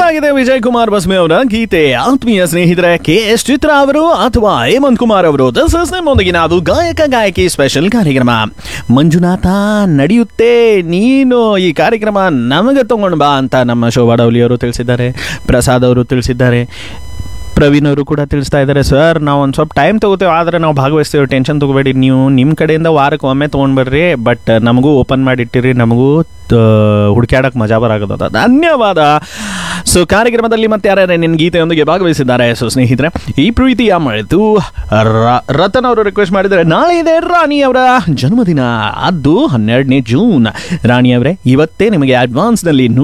ಇದಾಗಿದೆ ವಿಜಯ್ ಕುಮಾರ್ ಬಸ್ಮಿ ಅವರ ಗೀತೆ ಆತ್ಮೀಯ ಸ್ನೇಹಿತರೆ ಕೆ ಎಸ್ ಚಿತ್ರ ಅವರು ಅಥವಾ ಹೇಮಂತ್ ಕುಮಾರ್ ಅವರು ದಿಸ್ ಇಸ್ ನಿಮ್ಮೊಂದಿಗೆ ನಾವು ಗಾಯಕ ಗಾಯಕಿ ಸ್ಪೆಷಲ್ ಕಾರ್ಯಕ್ರಮ ಮಂಜುನಾಥ ನಡೆಯುತ್ತೆ ನೀನು ಈ ಕಾರ್ಯಕ್ರಮ ನಮಗೆ ತಗೊಂಡು ಬಾ ಅಂತ ನಮ್ಮ ಶೋಭಾಡೌಲಿ ಅವರು ತಿಳಿಸಿದ್ದಾರೆ ಪ್ರಸಾದ್ ಅವರು ತಿಳಿಸಿದ್ದಾರೆ ಪ್ರವೀಣ್ ಅವರು ಕೂಡ ತಿಳಿಸ್ತಾ ಇದ್ದಾರೆ ಸರ್ ನಾವು ಒಂದು ಸ್ವಲ್ಪ ಟೈಮ್ ತಗೋತೇವೆ ಆದರೆ ನಾವು ಭಾಗವಹಿಸ್ತೇವೆ ಟೆನ್ಷನ್ ತಗೋಬೇಡಿ ನೀವು ನಿಮ್ಮ ಕಡೆಯಿಂದ ವಾರಕ್ಕೆ ಒಮ್ಮೆ ತೊಗೊಂಡ್ಬರ್ರಿ ಬಟ್ ನಮಗೂ ಓಪನ್ ಮಾಡಿಟ್ಟಿರಿ ನಮಗೂ ಹುಡುಕ್ಯಾಡಕ್ಕೆ ಮಜಾ ಬರಾಗದ ಧನ್ಯವಾದ ಸೊ ಕಾರ್ಯಕ್ರಮದಲ್ಲಿ ಮತ್ತೆ ಯಾರ್ಯಾರು ನಿನ್ನ ಗೀತೆಯೊಂದಿಗೆ ಭಾಗವಹಿಸಿದ್ದಾರೆ ಸೊ ಸ್ನೇಹಿತರೆ ಈ ಪ್ರೀತಿಯ ಮಳೆತು ರ- ರತನ್ ಅವರು ರಿಕ್ವೆಸ್ಟ್ ಮಾಡಿದ್ದಾರೆ ನಾಳೆ ಇದೆ ರಾಣಿ ಅವರ ಜನ್ಮದಿನ ಅದು ಹನ್ನೆರಡನೇ ಜೂನ್ ರಾಣಿ ಅವರೇ ಇವತ್ತೇ ನಿಮಗೆ ಅಡ್ವಾನ್ಸ್ನಲ್ಲಿ